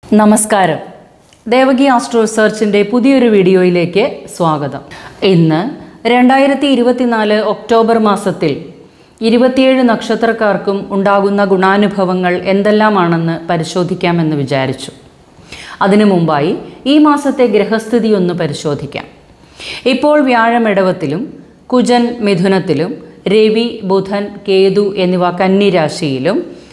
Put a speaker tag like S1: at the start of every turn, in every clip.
S1: നമസ്കാരം ദേവകി ആസ്ട്രോ റിസർച്ചിൻ്റെ പുതിയൊരു വീഡിയോയിലേക്ക് സ്വാഗതം ഇന്ന് രണ്ടായിരത്തി ഇരുപത്തിനാല് ഒക്ടോബർ മാസത്തിൽ ഇരുപത്തിയേഴ് നക്ഷത്രക്കാർക്കും ഉണ്ടാകുന്ന ഗുണാനുഭവങ്ങൾ എന്തെല്ലാമാണെന്ന് പരിശോധിക്കാമെന്ന് വിചാരിച്ചു അതിനു മുമ്പായി ഈ മാസത്തെ ഗ്രഹസ്ഥിതി ഒന്ന് പരിശോധിക്കാം ഇപ്പോൾ വ്യാഴം ഇടവത്തിലും കുജൻ മിഥുനത്തിലും രവി ബുധൻ കേതു എന്നിവ കന്നിരാശിയിലും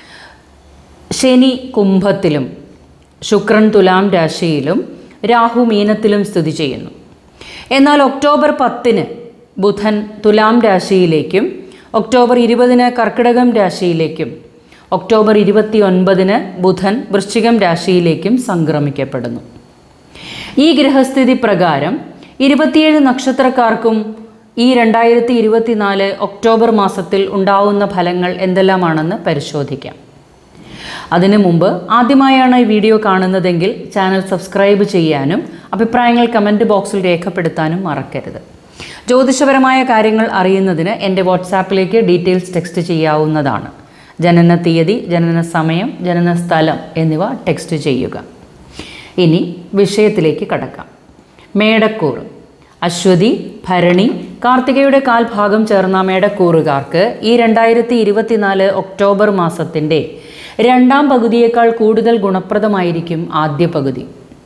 S1: ശനി കുംഭത്തിലും ശുക്രൻ തുലാം രാശിയിലും രാഹു മീനത്തിലും സ്ഥിതി ചെയ്യുന്നു എന്നാൽ ഒക്ടോബർ പത്തിന് ബുധൻ തുലാം രാശിയിലേക്കും ഒക്ടോബർ ഇരുപതിന് കർക്കിടകം രാശിയിലേക്കും ഒക്ടോബർ ഇരുപത്തി ഒൻപതിന് ബുധൻ വൃശ്ചികം രാശിയിലേക്കും സംക്രമിക്കപ്പെടുന്നു ഈ ഗ്രഹസ്ഥിതി പ്രകാരം ഇരുപത്തിയേഴ് നക്ഷത്രക്കാർക്കും ഈ രണ്ടായിരത്തി ഇരുപത്തിനാല് ഒക്ടോബർ മാസത്തിൽ ഉണ്ടാവുന്ന ഫലങ്ങൾ എന്തെല്ലാമാണെന്ന് പരിശോധിക്കാം അതിനു മുമ്പ് ആദ്യമായാണ് ഈ വീഡിയോ കാണുന്നതെങ്കിൽ ചാനൽ സബ്സ്ക്രൈബ് ചെയ്യാനും അഭിപ്രായങ്ങൾ കമൻറ്റ് ബോക്സിൽ രേഖപ്പെടുത്താനും മറക്കരുത് ജ്യോതിഷപരമായ കാര്യങ്ങൾ അറിയുന്നതിന് എൻ്റെ വാട്സാപ്പിലേക്ക് ഡീറ്റെയിൽസ് ടെക്സ്റ്റ് ചെയ്യാവുന്നതാണ് ജനന തീയതി ജനന സമയം ജനന സ്ഥലം എന്നിവ ടെക്സ്റ്റ് ചെയ്യുക ഇനി വിഷയത്തിലേക്ക് കടക്കാം മേടക്കൂറ് അശ്വതി ഭരണി കാർത്തികയുടെ കാൽഭാഗം ചേർന്ന മേടക്കൂറുകാർക്ക് ഈ രണ്ടായിരത്തി ഇരുപത്തിനാല് ഒക്ടോബർ മാസത്തിൻ്റെ രണ്ടാം പകുതിയേക്കാൾ കൂടുതൽ ഗുണപ്രദമായിരിക്കും ആദ്യ പകുതി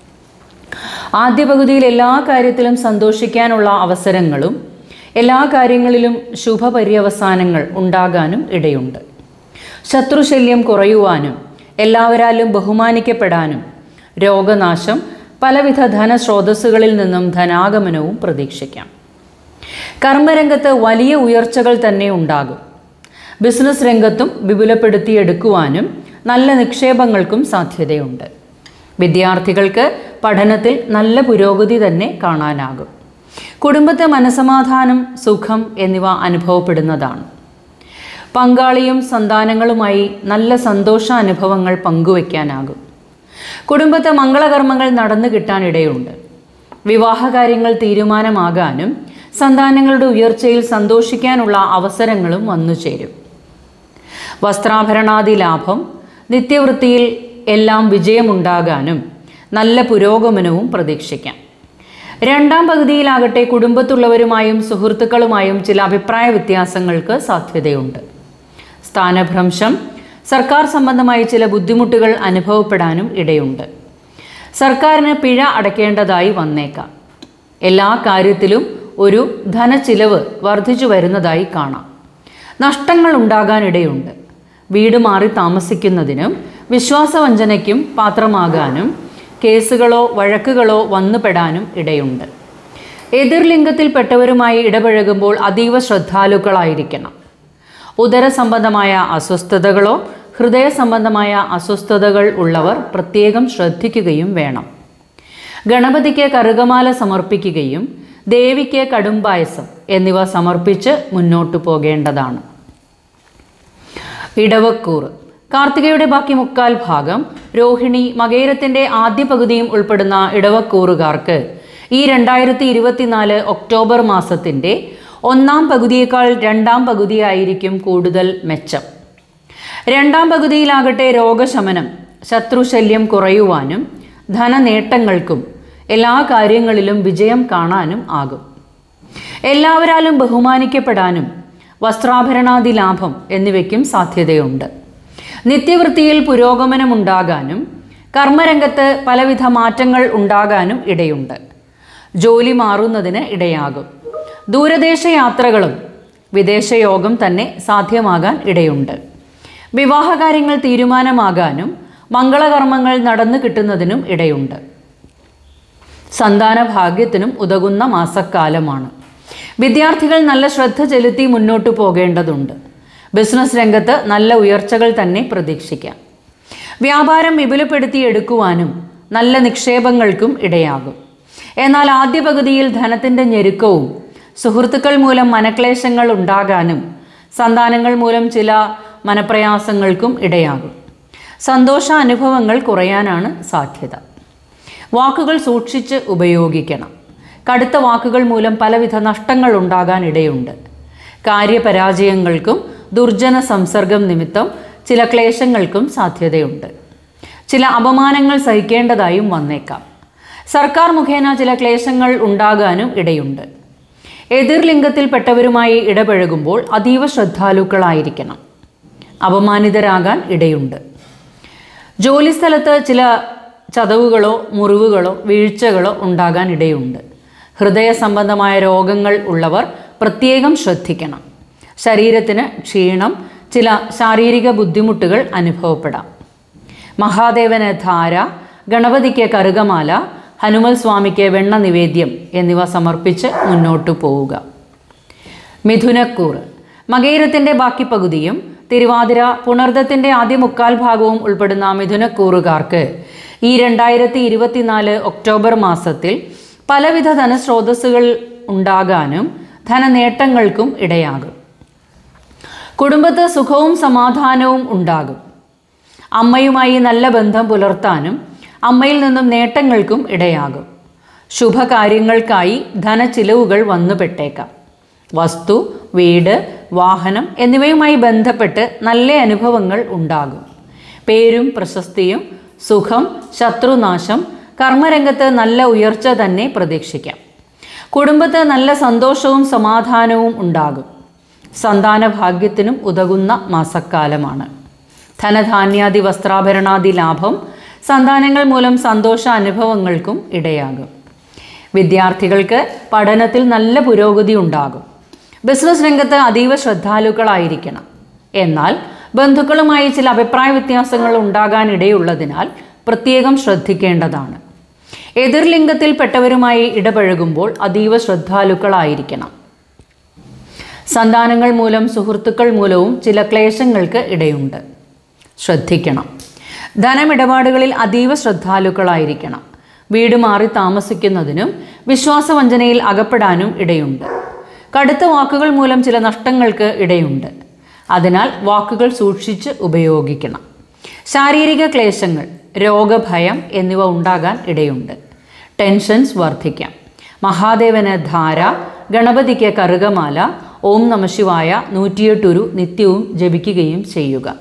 S1: ആദ്യ പകുതിയിൽ എല്ലാ കാര്യത്തിലും സന്തോഷിക്കാനുള്ള അവസരങ്ങളും എല്ലാ കാര്യങ്ങളിലും ശുഭപര്യവസാനങ്ങൾ ഉണ്ടാകാനും ഇടയുണ്ട് ശത്രുശല്യം കുറയുവാനും എല്ലാവരാലും ബഹുമാനിക്കപ്പെടാനും രോഗനാശം പലവിധ ധനസ്രോതസ്സുകളിൽ നിന്നും ധനാഗമനവും പ്രതീക്ഷിക്കാം കർമ്മരംഗത്ത് വലിയ ഉയർച്ചകൾ തന്നെ ഉണ്ടാകും ബിസിനസ് രംഗത്തും വിപുലപ്പെടുത്തിയെടുക്കുവാനും നല്ല നിക്ഷേപങ്ങൾക്കും സാധ്യതയുണ്ട് വിദ്യാർത്ഥികൾക്ക് പഠനത്തിൽ നല്ല പുരോഗതി തന്നെ കാണാനാകും കുടുംബത്തെ മനസമാധാനം സുഖം എന്നിവ അനുഭവപ്പെടുന്നതാണ് പങ്കാളിയും സന്താനങ്ങളുമായി നല്ല സന്തോഷാനുഭവങ്ങൾ പങ്കുവയ്ക്കാനാകും കുടുംബത്തെ മംഗളകർമ്മങ്ങൾ നടന്നു കിട്ടാനിടയുണ്ട് വിവാഹകാര്യങ്ങൾ തീരുമാനമാകാനും സന്താനങ്ങളുടെ ഉയർച്ചയിൽ സന്തോഷിക്കാനുള്ള അവസരങ്ങളും വന്നു ചേരും വസ്ത്രാഭരണാദി ലാഭം നിത്യവൃത്തിയിൽ എല്ലാം വിജയമുണ്ടാകാനും നല്ല പുരോഗമനവും പ്രതീക്ഷിക്കാം രണ്ടാം പകുതിയിലാകട്ടെ കുടുംബത്തുള്ളവരുമായും സുഹൃത്തുക്കളുമായും ചില അഭിപ്രായ വ്യത്യാസങ്ങൾക്ക് സാധ്യതയുണ്ട് സ്ഥാനഭ്രംശം സർക്കാർ സംബന്ധമായി ചില ബുദ്ധിമുട്ടുകൾ അനുഭവപ്പെടാനും ഇടയുണ്ട് സർക്കാരിന് പിഴ അടയ്ക്കേണ്ടതായി വന്നേക്കാം എല്ലാ കാര്യത്തിലും ഒരു ധനച്ചിലവ് വർദ്ധിച്ചു വരുന്നതായി കാണാം നഷ്ടങ്ങൾ ഉണ്ടാകാനിടയുണ്ട് വീട് മാറി താമസിക്കുന്നതിനും വിശ്വാസവഞ്ചനയ്ക്കും പാത്രമാകാനും കേസുകളോ വഴക്കുകളോ വന്നുപെടാനും ഇടയുണ്ട് എതിർലിംഗത്തിൽപ്പെട്ടവരുമായി ഇടപഴകുമ്പോൾ അതീവ ശ്രദ്ധാലുക്കളായിരിക്കണം ഉദര സംബന്ധമായ അസ്വസ്ഥതകളോ ഹൃദയ സംബന്ധമായ അസ്വസ്ഥതകൾ ഉള്ളവർ പ്രത്യേകം ശ്രദ്ധിക്കുകയും വേണം ഗണപതിക്ക് കറുകമാല സമർപ്പിക്കുകയും ദേവിക്ക് കടുംപായസം എന്നിവ സമർപ്പിച്ച് മുന്നോട്ടു പോകേണ്ടതാണ് ഇടവക്കൂർ കാർത്തികയുടെ ബാക്കി മുക്കാൽ ഭാഗം രോഹിണി മകേരത്തിന്റെ ആദ്യ പകുതിയും ഉൾപ്പെടുന്ന ഇടവക്കൂറുകാർക്ക് ഈ രണ്ടായിരത്തി ഇരുപത്തിനാല് ഒക്ടോബർ മാസത്തിന്റെ ഒന്നാം പകുതിയേക്കാൾ രണ്ടാം പകുതിയായിരിക്കും കൂടുതൽ മെച്ചം രണ്ടാം പകുതിയിലാകട്ടെ രോഗശമനം ശത്രുശല്യം കുറയുവാനും ധനനേട്ടങ്ങൾക്കും എല്ലാ കാര്യങ്ങളിലും വിജയം കാണാനും ആകും എല്ലാവരാലും ബഹുമാനിക്കപ്പെടാനും വസ്ത്രാഭരണാദി ലാഭം എന്നിവയ്ക്കും സാധ്യതയുണ്ട് നിത്യവൃത്തിയിൽ പുരോഗമനമുണ്ടാകാനും കർമ്മരംഗത്ത് പലവിധ മാറ്റങ്ങൾ ഉണ്ടാകാനും ഇടയുണ്ട് ജോലി മാറുന്നതിന് ഇടയാകും ദൂരദേശ യാത്രകളും വിദേശയോഗം തന്നെ സാധ്യമാകാൻ ഇടയുണ്ട് വിവാഹകാര്യങ്ങൾ തീരുമാനമാകാനും മംഗളകർമ്മങ്ങൾ നടന്നു കിട്ടുന്നതിനും ഇടയുണ്ട് സന്താന ഭാഗ്യത്തിനും ഉതകുന്ന മാസക്കാലമാണ് വിദ്യാർത്ഥികൾ നല്ല ശ്രദ്ധ ചെലുത്തി മുന്നോട്ടു പോകേണ്ടതുണ്ട് ബിസിനസ് രംഗത്ത് നല്ല ഉയർച്ചകൾ തന്നെ പ്രതീക്ഷിക്കാം വ്യാപാരം വിപുലപ്പെടുത്തി എടുക്കുവാനും നല്ല നിക്ഷേപങ്ങൾക്കും ഇടയാകും എന്നാൽ ആദ്യ പകുതിയിൽ ധനത്തിൻ്റെ ഞെരുക്കവും സുഹൃത്തുക്കൾ മൂലം മനക്ലേശങ്ങൾ ഉണ്ടാകാനും സന്താനങ്ങൾ മൂലം ചില മനപ്രയാസങ്ങൾക്കും ഇടയാകും സന്തോഷ അനുഭവങ്ങൾ കുറയാനാണ് സാധ്യത വാക്കുകൾ സൂക്ഷിച്ച് ഉപയോഗിക്കണം കടുത്ത വാക്കുകൾ മൂലം പലവിധ നഷ്ടങ്ങൾ ഉണ്ടാകാൻ ഇടയുണ്ട് കാര്യപരാജയങ്ങൾക്കും ദുർജന സംസർഗം നിമിത്തം ചില ക്ലേശങ്ങൾക്കും സാധ്യതയുണ്ട് ചില അപമാനങ്ങൾ സഹിക്കേണ്ടതായും വന്നേക്കാം സർക്കാർ മുഖേന ചില ക്ലേശങ്ങൾ ഉണ്ടാകാനും ഇടയുണ്ട് എതിർ ലിംഗത്തിൽപ്പെട്ടവരുമായി ഇടപഴകുമ്പോൾ അതീവ ശ്രദ്ധാലുക്കളായിരിക്കണം അപമാനിതരാകാൻ ഇടയുണ്ട് ജോലിസ്ഥലത്ത് ചില ചതവുകളോ മുറിവുകളോ വീഴ്ചകളോ ഉണ്ടാകാൻ ഇടയുണ്ട് ഹൃദയ സംബന്ധമായ രോഗങ്ങൾ ഉള്ളവർ പ്രത്യേകം ശ്രദ്ധിക്കണം ശരീരത്തിന് ക്ഷീണം ചില ശാരീരിക ബുദ്ധിമുട്ടുകൾ അനുഭവപ്പെടാം മഹാദേവന് ധാര ഗണപതിക്ക് കറുകമാല ഹനുമൽ സ്വാമിക്ക് വെണ്ണ നിവേദ്യം എന്നിവ സമർപ്പിച്ച് മുന്നോട്ടു പോവുക മിഥുനക്കൂറ് മകയിരത്തിൻ്റെ ബാക്കി പകുതിയും തിരുവാതിര പുണർദത്തിൻ്റെ ആദ്യ മുക്കാൽ ഭാഗവും ഉൾപ്പെടുന്ന മിഥുനക്കൂറുകാർക്ക് ഈ രണ്ടായിരത്തി ഇരുപത്തിനാല് ഒക്ടോബർ മാസത്തിൽ പലവിധ ധനസ്രോതസ്സുകൾ ഉണ്ടാകാനും ധനനേട്ടങ്ങൾക്കും ഇടയാകും കുടുംബത്ത് സുഖവും സമാധാനവും ഉണ്ടാകും അമ്മയുമായി നല്ല ബന്ധം പുലർത്താനും അമ്മയിൽ നിന്നും നേട്ടങ്ങൾക്കും ഇടയാകും ശുഭകാര്യങ്ങൾക്കായി ധനച്ചിലവുകൾ വന്നുപെട്ടേക്കാം വസ്തു വീട് വാഹനം എന്നിവയുമായി ബന്ധപ്പെട്ട് നല്ല അനുഭവങ്ങൾ ഉണ്ടാകും പേരും പ്രശസ്തിയും സുഖം ശത്രുനാശം കർമ്മരംഗത്ത് നല്ല ഉയർച്ച തന്നെ പ്രതീക്ഷിക്കാം കുടുംബത്ത് നല്ല സന്തോഷവും സമാധാനവും ഉണ്ടാകും സന്താന ഭാഗ്യത്തിനും ഉതകുന്ന മാസക്കാലമാണ് ധനധാന്യാദി വസ്ത്രാഭരണാദി ലാഭം സന്താനങ്ങൾ മൂലം സന്തോഷ അനുഭവങ്ങൾക്കും ഇടയാകും വിദ്യാർത്ഥികൾക്ക് പഠനത്തിൽ നല്ല പുരോഗതി ഉണ്ടാകും ബിസിനസ് രംഗത്ത് അതീവ ശ്രദ്ധാലുക്കളായിരിക്കണം എന്നാൽ ബന്ധുക്കളുമായി ചില അഭിപ്രായ വ്യത്യാസങ്ങൾ ഉണ്ടാകാനിടയുള്ളതിനാൽ പ്രത്യേകം ശ്രദ്ധിക്കേണ്ടതാണ് എതിർലിംഗത്തിൽപ്പെട്ടവരുമായി ഇടപഴകുമ്പോൾ അതീവ ശ്രദ്ധാലുക്കളായിരിക്കണം സന്താനങ്ങൾ മൂലം സുഹൃത്തുക്കൾ മൂലവും ചില ക്ലേശങ്ങൾക്ക് ഇടയുണ്ട് ശ്രദ്ധിക്കണം ധനമിടപാടുകളിൽ അതീവ ശ്രദ്ധാലുക്കളായിരിക്കണം വീട് മാറി താമസിക്കുന്നതിനും വിശ്വാസവഞ്ചനയിൽ അകപ്പെടാനും ഇടയുണ്ട് കടുത്ത വാക്കുകൾ മൂലം ചില നഷ്ടങ്ങൾക്ക് ഇടയുണ്ട് അതിനാൽ വാക്കുകൾ സൂക്ഷിച്ച് ഉപയോഗിക്കണം ശാരീരിക ക്ലേശങ്ങൾ രോഗഭയം എന്നിവ ഉണ്ടാകാൻ ഇടയുണ്ട് ടെൻഷൻസ് വർദ്ധിക്കാം മഹാദേവന് ധാര ഗണപതിക്ക് കറുകമാല ഓം നമശിവായ നൂറ്റിയെട്ടുരു നിത്യവും ജപിക്കുകയും ചെയ്യുക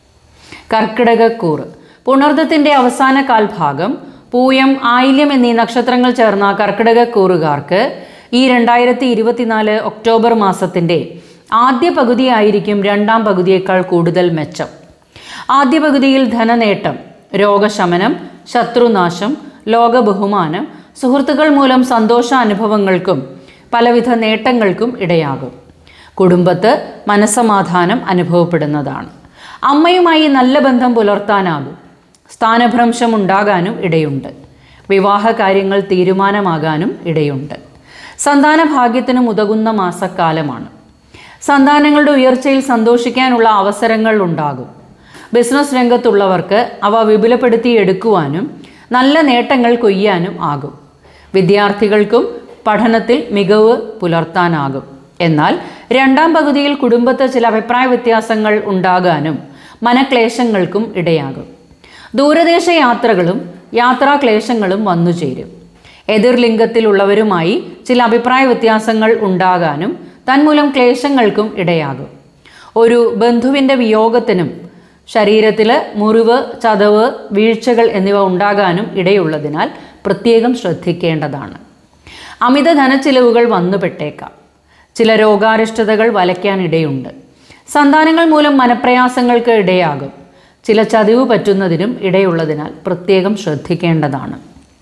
S1: കർക്കിടകക്കൂറ് പുണർദത്തിൻ്റെ അവസാന കാൽഭാഗം പൂയം ആയില്യം എന്നീ നക്ഷത്രങ്ങൾ ചേർന്ന കർക്കിടകക്കൂറുകാർക്ക് ഈ രണ്ടായിരത്തി ഇരുപത്തിനാല് ഒക്ടോബർ മാസത്തിൻ്റെ ആദ്യ പകുതിയായിരിക്കും രണ്ടാം പകുതിയേക്കാൾ കൂടുതൽ മെച്ചം ആദ്യ പകുതിയിൽ ധനനേട്ടം രോഗശമനം ശത്രുനാശം ലോകബഹുമാനം സുഹൃത്തുക്കൾ മൂലം സന്തോഷ അനുഭവങ്ങൾക്കും പലവിധ നേട്ടങ്ങൾക്കും ഇടയാകും കുടുംബത്ത് മനസ്സമാധാനം അനുഭവപ്പെടുന്നതാണ് അമ്മയുമായി നല്ല ബന്ധം പുലർത്താനാകും സ്ഥാനഭ്രംശം ഉണ്ടാകാനും ഇടയുണ്ട് വിവാഹ കാര്യങ്ങൾ തീരുമാനമാകാനും ഇടയുണ്ട് സന്താന ഭാഗ്യത്തിനും ഉതകുന്ന മാസക്കാലമാണ് സന്താനങ്ങളുടെ ഉയർച്ചയിൽ സന്തോഷിക്കാനുള്ള അവസരങ്ങൾ ഉണ്ടാകും ബിസിനസ് രംഗത്തുള്ളവർക്ക് അവ വിപുലപ്പെടുത്തി എടുക്കുവാനും നല്ല നേട്ടങ്ങൾ കൊയ്യാനും ആകും വിദ്യാർത്ഥികൾക്കും പഠനത്തിൽ മികവ് പുലർത്താനാകും എന്നാൽ രണ്ടാം പകുതിയിൽ കുടുംബത്ത് ചില അഭിപ്രായ വ്യത്യാസങ്ങൾ ഉണ്ടാകാനും മനക്ലേശങ്ങൾക്കും ഇടയാകും ദൂരദേശ യാത്രകളും യാത്രാക്ലേശങ്ങളും വന്നുചേരും എതിർലിംഗത്തിലുള്ളവരുമായി ചില അഭിപ്രായ വ്യത്യാസങ്ങൾ ഉണ്ടാകാനും തന്മൂലം ക്ലേശങ്ങൾക്കും ഇടയാകും ഒരു ബന്ധുവിൻ്റെ വിയോഗത്തിനും ശരീരത്തിൽ മുറിവ് ചതവ് വീഴ്ചകൾ എന്നിവ ഉണ്ടാകാനും ഇടയുള്ളതിനാൽ പ്രത്യേകം ശ്രദ്ധിക്കേണ്ടതാണ് അമിത ധനച്ചിലവുകൾ വന്നുപെട്ടേക്കാം ചില രോഗാരിഷ്ടതകൾ വലയ്ക്കാനിടയുണ്ട് സന്താനങ്ങൾ മൂലം മനപ്രയാസങ്ങൾക്ക് ഇടയാകും ചില ചതിവ് പറ്റുന്നതിനും ഇടയുള്ളതിനാൽ പ്രത്യേകം ശ്രദ്ധിക്കേണ്ടതാണ്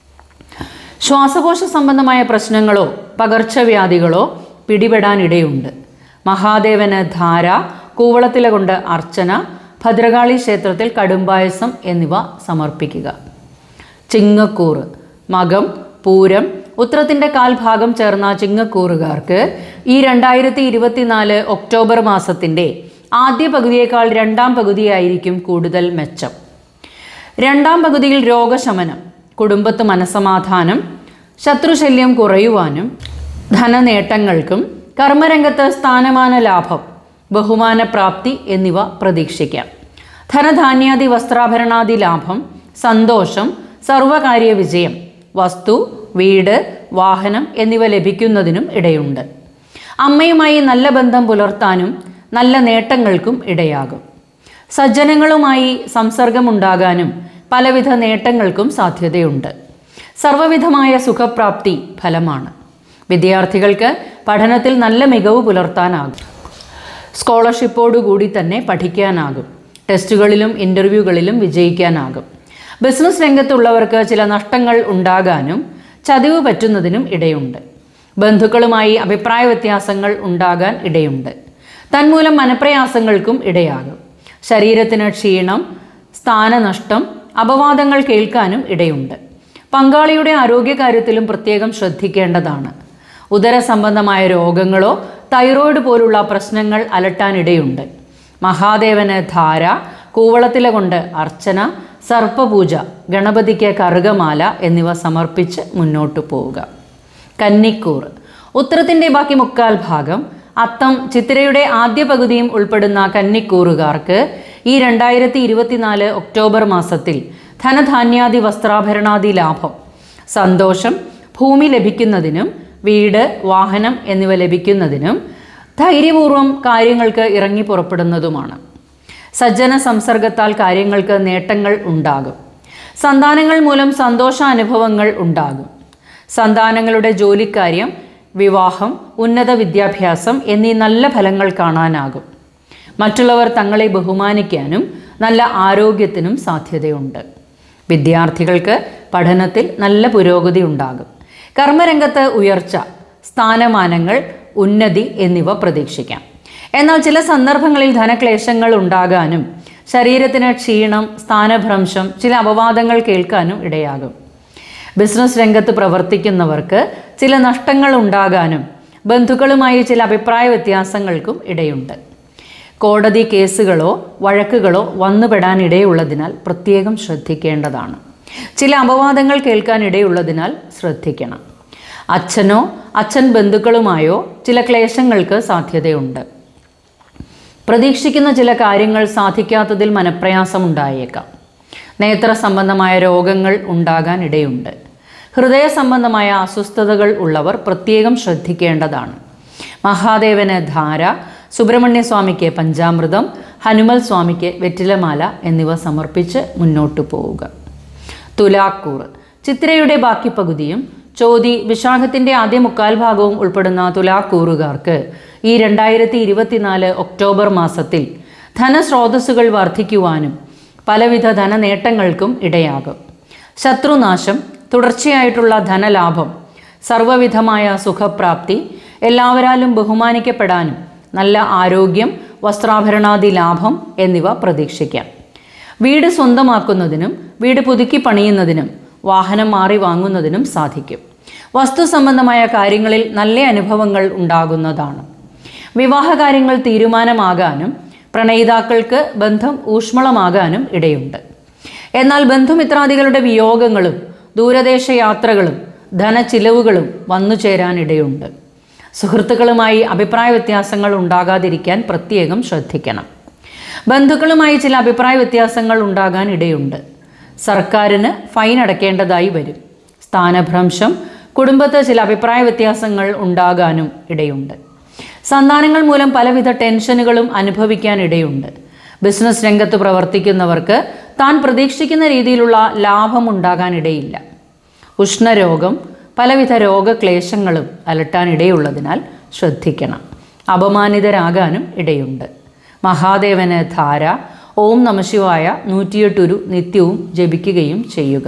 S1: ശ്വാസകോശ സംബന്ധമായ പ്രശ്നങ്ങളോ പകർച്ചവ്യാധികളോ പിടിപെടാനിടയുണ്ട് മഹാദേവന് ധാര കൂവളത്തില കൊണ്ട് അർച്ചന ഭദ്രകാളി ക്ഷേത്രത്തിൽ കടുംപായസം എന്നിവ സമർപ്പിക്കുക ചിങ്ങക്കൂറ് മകം പൂരം ഉത്രത്തിൻ്റെ കാൽഭാഗം ചേർന്ന ചിങ്ങക്കൂറുകാർക്ക് ഈ രണ്ടായിരത്തി ഇരുപത്തിനാല് ഒക്ടോബർ മാസത്തിൻ്റെ ആദ്യ പകുതിയേക്കാൾ രണ്ടാം പകുതിയായിരിക്കും കൂടുതൽ മെച്ചം രണ്ടാം പകുതിയിൽ രോഗശമനം കുടുംബത്ത് മനസമാധാനം ശത്രുശല്യം കുറയുവാനും ധനനേട്ടങ്ങൾക്കും കർമ്മരംഗത്ത് സ്ഥാനമാന ലാഭം ബഹുമാനപ്രാപ്തി എന്നിവ പ്രതീക്ഷിക്കാം ധനധാന്യാദി വസ്ത്രാഭരണാദി ലാഭം സന്തോഷം സർവകാര്യ വിജയം വസ്തു വീട് വാഹനം എന്നിവ ലഭിക്കുന്നതിനും ഇടയുണ്ട് അമ്മയുമായി നല്ല ബന്ധം പുലർത്താനും നല്ല നേട്ടങ്ങൾക്കും ഇടയാകും സജ്ജനങ്ങളുമായി സംസർഗമുണ്ടാകാനും പലവിധ നേട്ടങ്ങൾക്കും സാധ്യതയുണ്ട് സർവവിധമായ സുഖപ്രാപ്തി ഫലമാണ് വിദ്യാർത്ഥികൾക്ക് പഠനത്തിൽ നല്ല മികവ് പുലർത്താനാകും സ്കോളർഷിപ്പോടുകൂടി തന്നെ പഠിക്കാനാകും ടെസ്റ്റുകളിലും ഇൻ്റർവ്യൂകളിലും വിജയിക്കാനാകും ബിസിനസ് രംഗത്തുള്ളവർക്ക് ചില നഷ്ടങ്ങൾ ഉണ്ടാകാനും ചതിവ് പറ്റുന്നതിനും ഇടയുണ്ട് ബന്ധുക്കളുമായി അഭിപ്രായ വ്യത്യാസങ്ങൾ ഉണ്ടാകാൻ ഇടയുണ്ട് തന്മൂലം മനപ്രയാസങ്ങൾക്കും ഇടയാകും ശരീരത്തിന് ക്ഷീണം സ്ഥാനനഷ്ടം അപവാദങ്ങൾ കേൾക്കാനും ഇടയുണ്ട് പങ്കാളിയുടെ ആരോഗ്യകാര്യത്തിലും പ്രത്യേകം ശ്രദ്ധിക്കേണ്ടതാണ് ഉദര സംബന്ധമായ രോഗങ്ങളോ തൈറോയിഡ് പോലുള്ള പ്രശ്നങ്ങൾ അലട്ടാനിടയുണ്ട് മഹാദേവന് ധാര കൂവളത്തില കൊണ്ട് അർച്ചന സർപ്പപൂജ ഗണപതിക്ക് കറുകമാല എന്നിവ സമർപ്പിച്ച് മുന്നോട്ടു പോവുക കന്നിക്കൂർ ഉത്തരത്തിൻ്റെ ബാക്കി മുക്കാൽ ഭാഗം അത്തം ചിത്തിരയുടെ ആദ്യ പകുതിയും ഉൾപ്പെടുന്ന കന്നിക്കൂറുകാർക്ക് ഈ രണ്ടായിരത്തി ഇരുപത്തിനാല് ഒക്ടോബർ മാസത്തിൽ ധനധാന്യാദി വസ്ത്രാഭരണാദി ലാഭം സന്തോഷം ഭൂമി ലഭിക്കുന്നതിനും വീട് വാഹനം എന്നിവ ലഭിക്കുന്നതിനും ധൈര്യപൂർവ്വം കാര്യങ്ങൾക്ക് ഇറങ്ങി പുറപ്പെടുന്നതുമാണ് സജ്ജന സംസർഗത്താൽ കാര്യങ്ങൾക്ക് നേട്ടങ്ങൾ ഉണ്ടാകും സന്താനങ്ങൾ മൂലം സന്തോഷാനുഭവങ്ങൾ ഉണ്ടാകും സന്താനങ്ങളുടെ ജോലിക്കാര്യം വിവാഹം ഉന്നത വിദ്യാഭ്യാസം എന്നീ നല്ല ഫലങ്ങൾ കാണാനാകും മറ്റുള്ളവർ തങ്ങളെ ബഹുമാനിക്കാനും നല്ല ആരോഗ്യത്തിനും സാധ്യതയുണ്ട് വിദ്യാർത്ഥികൾക്ക് പഠനത്തിൽ നല്ല പുരോഗതി ഉണ്ടാകും കർമ്മരംഗത്ത് ഉയർച്ച സ്ഥാനമാനങ്ങൾ ഉന്നതി എന്നിവ പ്രതീക്ഷിക്കാം എന്നാൽ ചില സന്ദർഭങ്ങളിൽ ധനക്ലേശങ്ങൾ ഉണ്ടാകാനും ശരീരത്തിന് ക്ഷീണം സ്ഥാനഭ്രംശം ചില അപവാദങ്ങൾ കേൾക്കാനും ഇടയാകും ബിസിനസ് രംഗത്ത് പ്രവർത്തിക്കുന്നവർക്ക് ചില നഷ്ടങ്ങൾ ഉണ്ടാകാനും ബന്ധുക്കളുമായി ചില അഭിപ്രായ വ്യത്യാസങ്ങൾക്കും ഇടയുണ്ട് കോടതി കേസുകളോ വഴക്കുകളോ വന്നുപെടാൻ ഇടയുള്ളതിനാൽ പ്രത്യേകം ശ്രദ്ധിക്കേണ്ടതാണ് ചില അപവാദങ്ങൾ കേൾക്കാൻ ഇടയുള്ളതിനാൽ ശ്രദ്ധിക്കണം അച്ഛനോ അച്ഛൻ ബന്ധുക്കളുമായോ ചില ക്ലേശങ്ങൾക്ക് സാധ്യതയുണ്ട് പ്രതീക്ഷിക്കുന്ന ചില കാര്യങ്ങൾ സാധിക്കാത്തതിൽ മനപ്രയാസമുണ്ടായേക്കാം നേത്ര സംബന്ധമായ രോഗങ്ങൾ ഉണ്ടാകാൻ ഇടയുണ്ട് ഹൃദയ സംബന്ധമായ അസ്വസ്ഥതകൾ ഉള്ളവർ പ്രത്യേകം ശ്രദ്ധിക്കേണ്ടതാണ് മഹാദേവന് ധാര സുബ്രഹ്മണ്യ സ്വാമിക്ക് പഞ്ചാമൃതം ഹനുമൽ സ്വാമിക്ക് വെറ്റിലമാല എന്നിവ സമർപ്പിച്ച് മുന്നോട്ടു പോവുക തുലാക്കൂർ ചിത്രയുടെ ബാക്കി പകുതിയും ചോതി വിശാഖത്തിൻ്റെ ആദ്യ മുക്കാൽ ഭാഗവും ഉൾപ്പെടുന്ന തുലാക്കൂറുകാർക്ക് ഈ രണ്ടായിരത്തി ഇരുപത്തിനാല് ഒക്ടോബർ മാസത്തിൽ ധനസ്രോതസ്സുകൾ വർദ്ധിക്കുവാനും പലവിധ ധനനേട്ടങ്ങൾക്കും ഇടയാകും ശത്രുനാശം തുടർച്ചയായിട്ടുള്ള ധനലാഭം സർവവിധമായ സുഖപ്രാപ്തി എല്ലാവരാലും ബഹുമാനിക്കപ്പെടാനും നല്ല ആരോഗ്യം വസ്ത്രാഭരണാദി ലാഭം എന്നിവ പ്രതീക്ഷിക്കാം വീട് സ്വന്തമാക്കുന്നതിനും വീട് പുതുക്കി പണിയുന്നതിനും വാഹനം മാറി വാങ്ങുന്നതിനും സാധിക്കും വസ്തു സംബന്ധമായ കാര്യങ്ങളിൽ നല്ല അനുഭവങ്ങൾ ഉണ്ടാകുന്നതാണ് വിവാഹകാര്യങ്ങൾ തീരുമാനമാകാനും പ്രണയിതാക്കൾക്ക് ബന്ധം ഊഷ്മളമാകാനും ഇടയുണ്ട് എന്നാൽ ബന്ധുമിത്രാദികളുടെ വിയോഗങ്ങളും ദൂരദേശ യാത്രകളും ധനച്ചിലവുകളും വന്നു ചേരാനിടയുണ്ട് സുഹൃത്തുക്കളുമായി അഭിപ്രായ വ്യത്യാസങ്ങൾ ഉണ്ടാകാതിരിക്കാൻ പ്രത്യേകം ശ്രദ്ധിക്കണം ബന്ധുക്കളുമായി ചില അഭിപ്രായ വ്യത്യാസങ്ങൾ ഉണ്ടാകാൻ ഇടയുണ്ട് സർക്കാരിന് ഫൈൻ അടയ്ക്കേണ്ടതായി വരും സ്ഥാനഭ്രംശം കുടുംബത്ത് ചില അഭിപ്രായ വ്യത്യാസങ്ങൾ ഉണ്ടാകാനും ഇടയുണ്ട് സന്താനങ്ങൾ മൂലം പലവിധ ടെൻഷനുകളും അനുഭവിക്കാൻ ഇടയുണ്ട് ബിസിനസ് രംഗത്ത് പ്രവർത്തിക്കുന്നവർക്ക് താൻ പ്രതീക്ഷിക്കുന്ന രീതിയിലുള്ള ലാഭം ഉണ്ടാകാൻ ഇടയില്ല ഉഷ്ണരോഗം പലവിധ രോഗക്ലേശങ്ങളും അലട്ടാനിടയുള്ളതിനാൽ ശ്രദ്ധിക്കണം അപമാനിതരാകാനും ഇടയുണ്ട് മഹാദേവന് ധാര ഓം നമശിവായ നൂറ്റിയെട്ടുരു നിത്യവും ജപിക്കുകയും ചെയ്യുക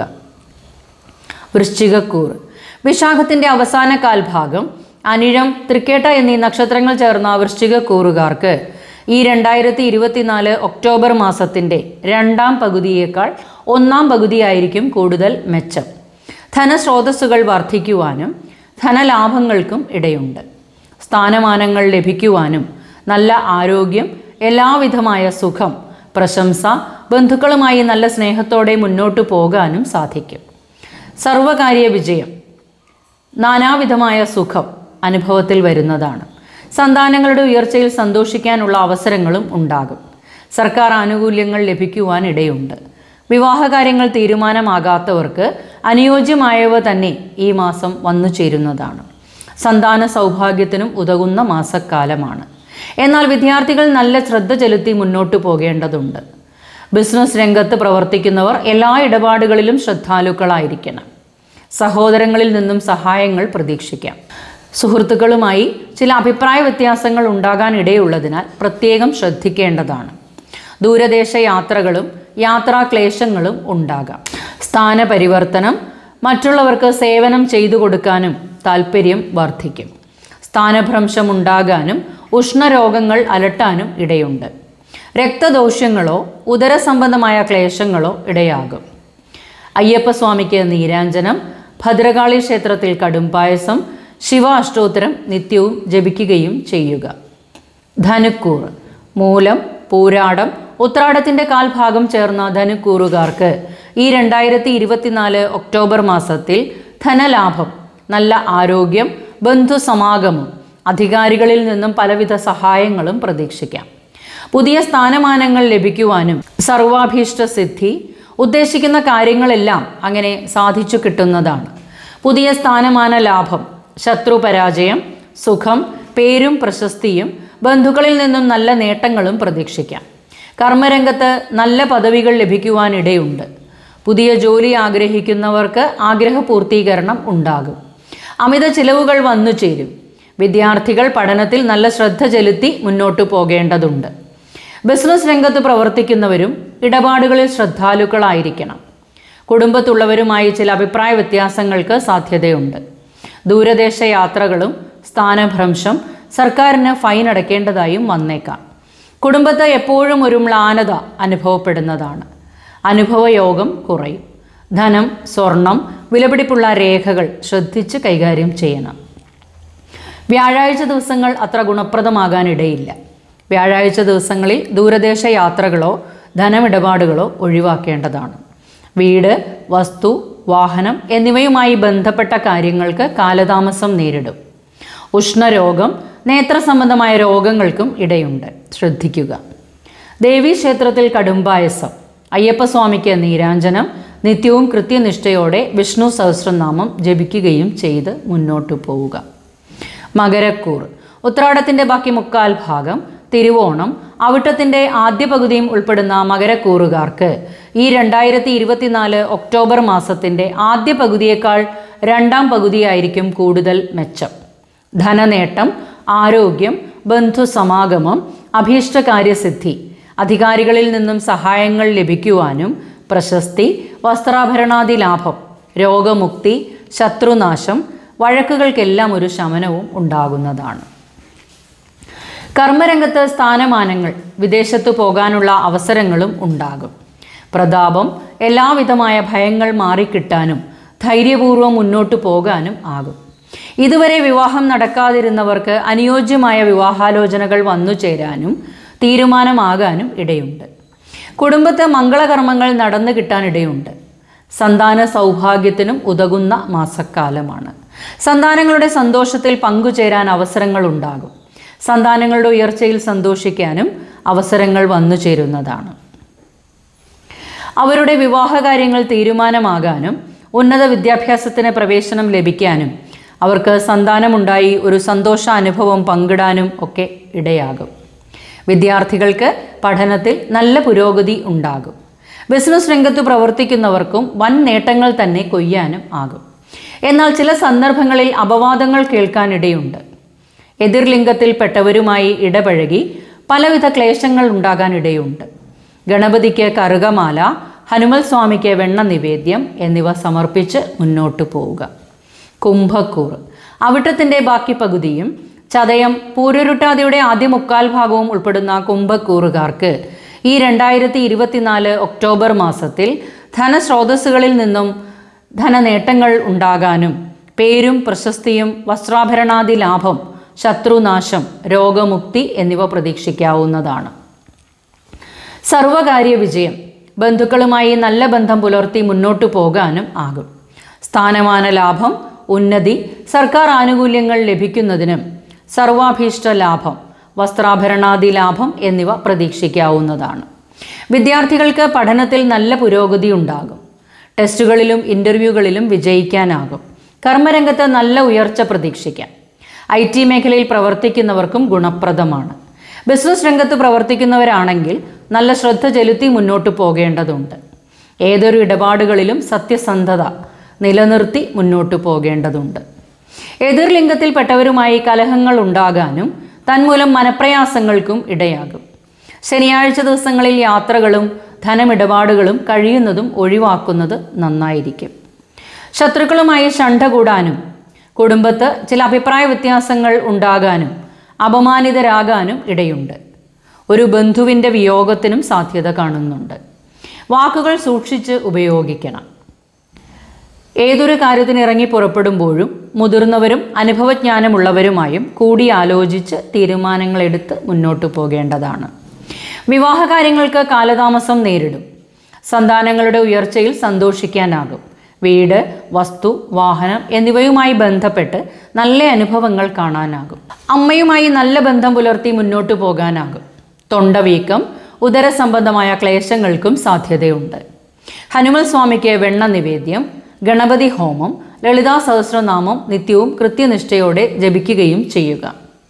S1: വൃശ്ചികക്കൂർ വിശാഖത്തിൻ്റെ അവസാന കാൽഭാഗം അനിഴം തൃക്കേട്ട എന്നീ നക്ഷത്രങ്ങൾ ചേർന്ന വൃശ്ചികക്കൂറുകാർക്ക് ഈ രണ്ടായിരത്തി ഇരുപത്തിനാല് ഒക്ടോബർ മാസത്തിൻ്റെ രണ്ടാം പകുതിയേക്കാൾ ഒന്നാം പകുതിയായിരിക്കും കൂടുതൽ മെച്ചം ധനസ്രോതസ്സുകൾ വർദ്ധിക്കുവാനും ധനലാഭങ്ങൾക്കും ഇടയുണ്ട് സ്ഥാനമാനങ്ങൾ ലഭിക്കുവാനും നല്ല ആരോഗ്യം എല്ലാവിധമായ സുഖം പ്രശംസ ബന്ധുക്കളുമായി നല്ല സ്നേഹത്തോടെ മുന്നോട്ടു പോകാനും സാധിക്കും സർവകാര്യ വിജയം നാനാവിധമായ സുഖം അനുഭവത്തിൽ വരുന്നതാണ് സന്താനങ്ങളുടെ ഉയർച്ചയിൽ സന്തോഷിക്കാനുള്ള അവസരങ്ങളും ഉണ്ടാകും സർക്കാർ ആനുകൂല്യങ്ങൾ ലഭിക്കുവാൻ ഇടയുണ്ട് വിവാഹകാര്യങ്ങൾ തീരുമാനമാകാത്തവർക്ക് അനുയോജ്യമായവ തന്നെ ഈ മാസം വന്നു ചേരുന്നതാണ് സന്താന സൗഭാഗ്യത്തിനും ഉതകുന്ന മാസക്കാലമാണ് എന്നാൽ വിദ്യാർത്ഥികൾ നല്ല ശ്രദ്ധ ചെലുത്തി മുന്നോട്ടു പോകേണ്ടതുണ്ട് ബിസിനസ് രംഗത്ത് പ്രവർത്തിക്കുന്നവർ എല്ലാ ഇടപാടുകളിലും ശ്രദ്ധാലുക്കളായിരിക്കണം സഹോദരങ്ങളിൽ നിന്നും സഹായങ്ങൾ പ്രതീക്ഷിക്കാം സുഹൃത്തുക്കളുമായി ചില അഭിപ്രായ വ്യത്യാസങ്ങൾ ഉണ്ടാകാൻ ഇടയുള്ളതിനാൽ പ്രത്യേകം ശ്രദ്ധിക്കേണ്ടതാണ് ദൂരദേശ യാത്രകളും യാത്രാക്ലേശങ്ങളും ഉണ്ടാകാം സ്ഥാനപരിവർത്തനം മറ്റുള്ളവർക്ക് സേവനം ചെയ്തു കൊടുക്കാനും താല്പര്യം വർദ്ധിക്കും സ്ഥാനഭ്രംശം ഉണ്ടാകാനും ഉഷ്ണരോഗങ്ങൾ അലട്ടാനും ഇടയുണ്ട് രക്തദോഷ്യങ്ങളോ ഉദരസംബന്ധമായ ക്ലേശങ്ങളോ ഇടയാകും അയ്യപ്പസ്വാമിക്ക് നീരാഞ്ജനം ഭദ്രകാളി ക്ഷേത്രത്തിൽ കടുംപായസം ശിവ അഷ്ടോത്തരം നിത്യവും ജപിക്കുകയും ചെയ്യുക ധനുക്കൂർ മൂലം പൂരാടം ഉത്രാടത്തിൻ്റെ കാൽഭാഗം ചേർന്ന ധനുക്കൂറുകാർക്ക് ഈ രണ്ടായിരത്തി ഇരുപത്തിനാല് ഒക്ടോബർ മാസത്തിൽ ധനലാഭം നല്ല ആരോഗ്യം ബന്ധുസമാഗമം അധികാരികളിൽ നിന്നും പലവിധ സഹായങ്ങളും പ്രതീക്ഷിക്കാം പുതിയ സ്ഥാനമാനങ്ങൾ ലഭിക്കുവാനും സർവാഭീഷ്ട സിദ്ധി ഉദ്ദേശിക്കുന്ന കാര്യങ്ങളെല്ലാം അങ്ങനെ സാധിച്ചു കിട്ടുന്നതാണ് പുതിയ സ്ഥാനമാന ലാഭം ശത്രു പരാജയം സുഖം പേരും പ്രശസ്തിയും ബന്ധുക്കളിൽ നിന്നും നല്ല നേട്ടങ്ങളും പ്രതീക്ഷിക്കാം കർമ്മരംഗത്ത് നല്ല പദവികൾ ലഭിക്കുവാനിടയുണ്ട് പുതിയ ജോലി ആഗ്രഹിക്കുന്നവർക്ക് ആഗ്രഹ പൂർത്തീകരണം ഉണ്ടാകും അമിത ചിലവുകൾ വന്നു ചേരും വിദ്യാർത്ഥികൾ പഠനത്തിൽ നല്ല ശ്രദ്ധ ചെലുത്തി മുന്നോട്ടു പോകേണ്ടതുണ്ട് ബിസിനസ് രംഗത്ത് പ്രവർത്തിക്കുന്നവരും ഇടപാടുകളിൽ ശ്രദ്ധാലുക്കളായിരിക്കണം കുടുംബത്തുള്ളവരുമായി ചില അഭിപ്രായ വ്യത്യാസങ്ങൾക്ക് സാധ്യതയുണ്ട് ദൂരദേശ യാത്രകളും സ്ഥാനഭ്രംശം സർക്കാരിന് ഫൈൻ അടയ്ക്കേണ്ടതായും വന്നേക്കാം കുടുംബത്ത് എപ്പോഴും ഒരു മ്ലാനത അനുഭവപ്പെടുന്നതാണ് അനുഭവയോഗം കുറയും ധനം സ്വർണം വിലപിടിപ്പുള്ള രേഖകൾ ശ്രദ്ധിച്ച് കൈകാര്യം ചെയ്യണം വ്യാഴാഴ്ച ദിവസങ്ങൾ അത്ര ഗുണപ്രദമാകാനിടയില്ല വ്യാഴാഴ്ച ദിവസങ്ങളിൽ ദൂരദേശ യാത്രകളോ ധനമിടപാടുകളോ ഒഴിവാക്കേണ്ടതാണ് വീട് വസ്തു വാഹനം എന്നിവയുമായി ബന്ധപ്പെട്ട കാര്യങ്ങൾക്ക് കാലതാമസം നേരിടും ഉഷ്ണരോഗം നേത്ര സംബന്ധമായ രോഗങ്ങൾക്കും ഇടയുണ്ട് ശ്രദ്ധിക്കുക ദേവീക്ഷേത്രത്തിൽ കടുംപായസം അയ്യപ്പസ്വാമിക്ക് നീരാഞ്ജനം നിത്യവും കൃത്യനിഷ്ഠയോടെ വിഷ്ണു സഹസ്രനാമം ജപിക്കുകയും ചെയ്ത് മുന്നോട്ടു പോവുക മകരക്കൂർ ഉത്രാടത്തിൻ്റെ ബാക്കി മുക്കാൽ ഭാഗം തിരുവോണം അവിട്ടത്തിൻ്റെ ആദ്യ പകുതിയും ഉൾപ്പെടുന്ന മകരക്കൂറുകാർക്ക് ഈ രണ്ടായിരത്തി ഇരുപത്തിനാല് ഒക്ടോബർ മാസത്തിൻ്റെ ആദ്യ പകുതിയേക്കാൾ രണ്ടാം പകുതിയായിരിക്കും കൂടുതൽ മെച്ചം ധനനേട്ടം ആരോഗ്യം ബന്ധുസമാഗമം അഭീഷ്ടകാര്യസിദ്ധി അധികാരികളിൽ നിന്നും സഹായങ്ങൾ ലഭിക്കുവാനും പ്രശസ്തി വസ്ത്രാഭരണാദി ലാഭം രോഗമുക്തി ശത്രുനാശം വഴക്കുകൾക്കെല്ലാം ഒരു ശമനവും ഉണ്ടാകുന്നതാണ് കർമ്മരംഗത്ത് സ്ഥാനമാനങ്ങൾ വിദേശത്തു പോകാനുള്ള അവസരങ്ങളും ഉണ്ടാകും പ്രതാപം എല്ലാവിധമായ ഭയങ്ങൾ മാറിക്കിട്ടാനും ധൈര്യപൂർവ്വം മുന്നോട്ടു പോകാനും ആകും ഇതുവരെ വിവാഹം നടക്കാതിരുന്നവർക്ക് അനുയോജ്യമായ വിവാഹാലോചനകൾ വന്നു ചേരാനും തീരുമാനമാകാനും ഇടയുണ്ട് കുടുംബത്തെ മംഗളകർമ്മങ്ങൾ നടന്നു കിട്ടാനിടയുണ്ട് സന്താന സൗഭാഗ്യത്തിനും ഉതകുന്ന മാസക്കാലമാണ് സന്താനങ്ങളുടെ സന്തോഷത്തിൽ പങ്കുചേരാൻ അവസരങ്ങൾ ഉണ്ടാകും സന്താനങ്ങളുടെ ഉയർച്ചയിൽ സന്തോഷിക്കാനും അവസരങ്ങൾ വന്നു ചേരുന്നതാണ് അവരുടെ വിവാഹകാര്യങ്ങൾ തീരുമാനമാകാനും ഉന്നത വിദ്യാഭ്യാസത്തിന് പ്രവേശനം ലഭിക്കാനും അവർക്ക് സന്താനമുണ്ടായി ഒരു സന്തോഷാനുഭവം പങ്കിടാനും ഒക്കെ ഇടയാകും വിദ്യാർത്ഥികൾക്ക് പഠനത്തിൽ നല്ല പുരോഗതി ഉണ്ടാകും ബിസിനസ് രംഗത്ത് പ്രവർത്തിക്കുന്നവർക്കും വൻ നേട്ടങ്ങൾ തന്നെ കൊയ്യാനും ആകും എന്നാൽ ചില സന്ദർഭങ്ങളിൽ അപവാദങ്ങൾ കേൾക്കാനിടയുണ്ട് എതിർലിംഗത്തിൽപ്പെട്ടവരുമായി ഇടപഴകി പലവിധ ക്ലേശങ്ങൾ ഉണ്ടാകാനിടയുണ്ട് ഗണപതിക്ക് കറുകമാല ഹനുമൽ സ്വാമിക്ക് വെണ്ണ നിവേദ്യം എന്നിവ സമർപ്പിച്ച് മുന്നോട്ടു പോവുക കുംഭക്കൂർ അവിട്ടത്തിൻ്റെ ബാക്കി പകുതിയും ചതയം പൂരുരുട്ടാതിയുടെ ആദ്യ മുക്കാൽ ഭാഗവും ഉൾപ്പെടുന്ന കുംഭക്കൂറുകാർക്ക് ഈ രണ്ടായിരത്തി ഇരുപത്തിനാല് ഒക്ടോബർ മാസത്തിൽ ധനസ്രോതസ്സുകളിൽ നിന്നും ധനനേട്ടങ്ങൾ ഉണ്ടാകാനും പേരും പ്രശസ്തിയും വസ്ത്രാഭരണാദി ലാഭം ശത്രുനാശം രോഗമുക്തി എന്നിവ പ്രതീക്ഷിക്കാവുന്നതാണ് സർവകാര്യ വിജയം ബന്ധുക്കളുമായി നല്ല ബന്ധം പുലർത്തി മുന്നോട്ടു പോകാനും ആകും സ്ഥാനമാന ലാഭം ഉന്നതി സർക്കാർ ആനുകൂല്യങ്ങൾ ലഭിക്കുന്നതിനും സർവാഭീഷ്ട ലാഭം വസ്ത്രാഭരണാദി ലാഭം എന്നിവ പ്രതീക്ഷിക്കാവുന്നതാണ് വിദ്യാർത്ഥികൾക്ക് പഠനത്തിൽ നല്ല പുരോഗതി ഉണ്ടാകും ടെസ്റ്റുകളിലും ഇൻ്റർവ്യൂകളിലും വിജയിക്കാനാകും കർമ്മരംഗത്ത് നല്ല ഉയർച്ച പ്രതീക്ഷിക്കാം ഐ ടി മേഖലയിൽ പ്രവർത്തിക്കുന്നവർക്കും ഗുണപ്രദമാണ് ബിസിനസ് രംഗത്ത് പ്രവർത്തിക്കുന്നവരാണെങ്കിൽ നല്ല ശ്രദ്ധ ചെലുത്തി മുന്നോട്ട് പോകേണ്ടതുണ്ട് ഏതൊരു ഇടപാടുകളിലും സത്യസന്ധത നിലനിർത്തി മുന്നോട്ട് പോകേണ്ടതുണ്ട് എതിർലിംഗത്തിൽപ്പെട്ടവരുമായി കലഹങ്ങൾ ഉണ്ടാകാനും തന്മൂലം മനപ്രയാസങ്ങൾക്കും ഇടയാകും ശനിയാഴ്ച ദിവസങ്ങളിൽ യാത്രകളും ധനമിടപാടുകളും കഴിയുന്നതും ഒഴിവാക്കുന്നത് നന്നായിരിക്കും ശത്രുക്കളുമായി ശണ്ട കൂടാനും കുടുംബത്ത് ചില അഭിപ്രായ വ്യത്യാസങ്ങൾ ഉണ്ടാകാനും അപമാനിതരാകാനും ഇടയുണ്ട് ഒരു ബന്ധുവിൻ്റെ വിയോഗത്തിനും സാധ്യത കാണുന്നുണ്ട് വാക്കുകൾ സൂക്ഷിച്ച് ഉപയോഗിക്കണം ഏതൊരു കാര്യത്തിന് ഇറങ്ങി പുറപ്പെടുമ്പോഴും മുതിർന്നവരും അനുഭവജ്ഞാനമുള്ളവരുമായും കൂടിയാലോചിച്ച് തീരുമാനങ്ങളെടുത്ത് മുന്നോട്ട് പോകേണ്ടതാണ് വിവാഹ കാര്യങ്ങൾക്ക് കാലതാമസം നേരിടും സന്താനങ്ങളുടെ ഉയർച്ചയിൽ സന്തോഷിക്കാനാകും വീട് വസ്തു വാഹനം എന്നിവയുമായി ബന്ധപ്പെട്ട് നല്ല അനുഭവങ്ങൾ കാണാനാകും അമ്മയുമായി നല്ല ബന്ധം പുലർത്തി മുന്നോട്ട് പോകാനാകും തൊണ്ടവീക്കം ഉദരസംബന്ധമായ ക്ലേശങ്ങൾക്കും സാധ്യതയുണ്ട് ഹനുമൽ സ്വാമിക്ക് വെണ്ണ നിവേദ്യം ഗണപതി ഹോമം ലളിതാ സഹസ്രനാമം നിത്യവും കൃത്യനിഷ്ഠയോടെ ജപിക്കുകയും ചെയ്യുക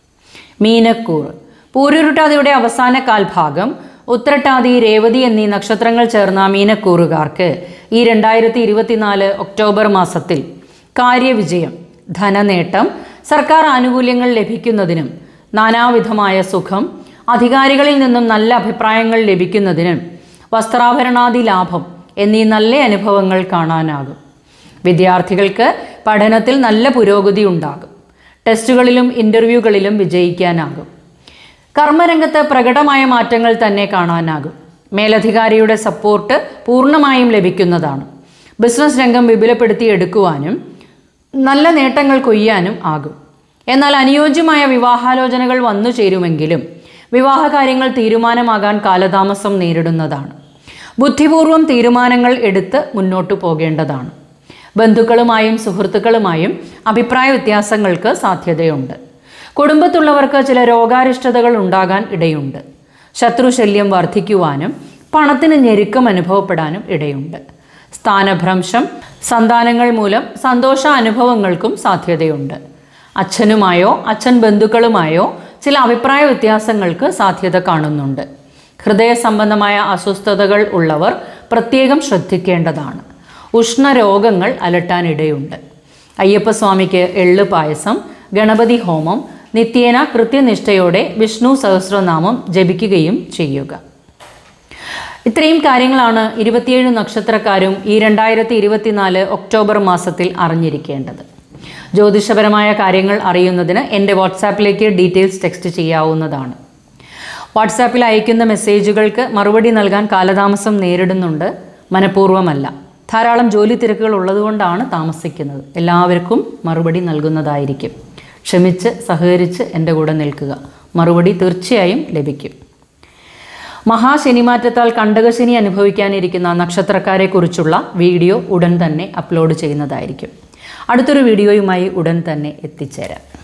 S1: മീനക്കൂർ പൂരുരുട്ടാതിയുടെ അവസാന കാൽഭാഗം ഉത്രട്ടാതി രേവതി എന്നീ നക്ഷത്രങ്ങൾ ചേർന്ന മീനക്കൂറുകാർക്ക് ഈ രണ്ടായിരത്തി ഇരുപത്തിനാല് ഒക്ടോബർ മാസത്തിൽ കാര്യവിജയം ധനനേട്ടം സർക്കാർ ആനുകൂല്യങ്ങൾ ലഭിക്കുന്നതിനും നാനാവിധമായ സുഖം അധികാരികളിൽ നിന്നും നല്ല അഭിപ്രായങ്ങൾ ലഭിക്കുന്നതിനും വസ്ത്രാഭരണാദി ലാഭം എന്നീ നല്ല അനുഭവങ്ങൾ കാണാനാകും വിദ്യാർത്ഥികൾക്ക് പഠനത്തിൽ നല്ല പുരോഗതി ഉണ്ടാകും ടെസ്റ്റുകളിലും ഇൻ്റർവ്യൂകളിലും വിജയിക്കാനാകും കർമ്മരംഗത്ത് പ്രകടമായ മാറ്റങ്ങൾ തന്നെ കാണാനാകും മേലധികാരിയുടെ സപ്പോർട്ട് പൂർണ്ണമായും ലഭിക്കുന്നതാണ് ബിസിനസ് രംഗം വിപുലപ്പെടുത്തിയെടുക്കുവാനും നല്ല നേട്ടങ്ങൾ കൊയ്യാനും ആകും എന്നാൽ അനുയോജ്യമായ വിവാഹാലോചനകൾ വന്നു ചേരുമെങ്കിലും വിവാഹകാര്യങ്ങൾ തീരുമാനമാകാൻ കാലതാമസം നേരിടുന്നതാണ് ബുദ്ധിപൂർവം തീരുമാനങ്ങൾ എടുത്ത് മുന്നോട്ടു പോകേണ്ടതാണ് ബന്ധുക്കളുമായും സുഹൃത്തുക്കളുമായും അഭിപ്രായ വ്യത്യാസങ്ങൾക്ക് സാധ്യതയുണ്ട് കുടുംബത്തുള്ളവർക്ക് ചില രോഗാരിഷ്ടതകൾ ഉണ്ടാകാൻ ഇടയുണ്ട് ശത്രുശല്യം വർദ്ധിക്കുവാനും പണത്തിന് ഞെരുക്കം അനുഭവപ്പെടാനും ഇടയുണ്ട് സ്ഥാനഭ്രംശം സന്താനങ്ങൾ മൂലം സന്തോഷ അനുഭവങ്ങൾക്കും സാധ്യതയുണ്ട് അച്ഛനുമായോ അച്ഛൻ ബന്ധുക്കളുമായോ ചില അഭിപ്രായ വ്യത്യാസങ്ങൾക്ക് സാധ്യത കാണുന്നുണ്ട് ഹൃദയ സംബന്ധമായ അസ്വസ്ഥതകൾ ഉള്ളവർ പ്രത്യേകം ശ്രദ്ധിക്കേണ്ടതാണ് ഉഷ്ണരോഗങ്ങൾ അലട്ടാനിടയുണ്ട് അയ്യപ്പസ്വാമിക്ക് എള്ള് പായസം ഗണപതി ഹോമം നിത്യേന കൃത്യനിഷ്ഠയോടെ വിഷ്ണു സഹസ്രനാമം ജപിക്കുകയും ചെയ്യുക ഇത്രയും കാര്യങ്ങളാണ് ഇരുപത്തിയേഴ് നക്ഷത്രക്കാരും ഈ രണ്ടായിരത്തി ഇരുപത്തിനാല് ഒക്ടോബർ മാസത്തിൽ അറിഞ്ഞിരിക്കേണ്ടത് ജ്യോതിഷപരമായ കാര്യങ്ങൾ അറിയുന്നതിന് എൻ്റെ വാട്സാപ്പിലേക്ക് ഡീറ്റെയിൽസ് ടെക്സ്റ്റ് ചെയ്യാവുന്നതാണ് വാട്സാപ്പിൽ അയക്കുന്ന മെസ്സേജുകൾക്ക് മറുപടി നൽകാൻ കാലതാമസം നേരിടുന്നുണ്ട് മനഃപൂർവ്വമല്ല ധാരാളം ജോലി തിരക്കുകൾ ഉള്ളതുകൊണ്ടാണ് താമസിക്കുന്നത് എല്ലാവർക്കും മറുപടി നൽകുന്നതായിരിക്കും ക്ഷമിച്ച് സഹകരിച്ച് എൻ്റെ കൂടെ നിൽക്കുക മറുപടി തീർച്ചയായും ലഭിക്കും മഹാശനിമാറ്റത്താൽ കണ്ടകശനി അനുഭവിക്കാനിരിക്കുന്ന നക്ഷത്രക്കാരെക്കുറിച്ചുള്ള വീഡിയോ ഉടൻ തന്നെ അപ്ലോഡ് ചെയ്യുന്നതായിരിക്കും അടുത്തൊരു വീഡിയോയുമായി ഉടൻ തന്നെ എത്തിച്ചേരാം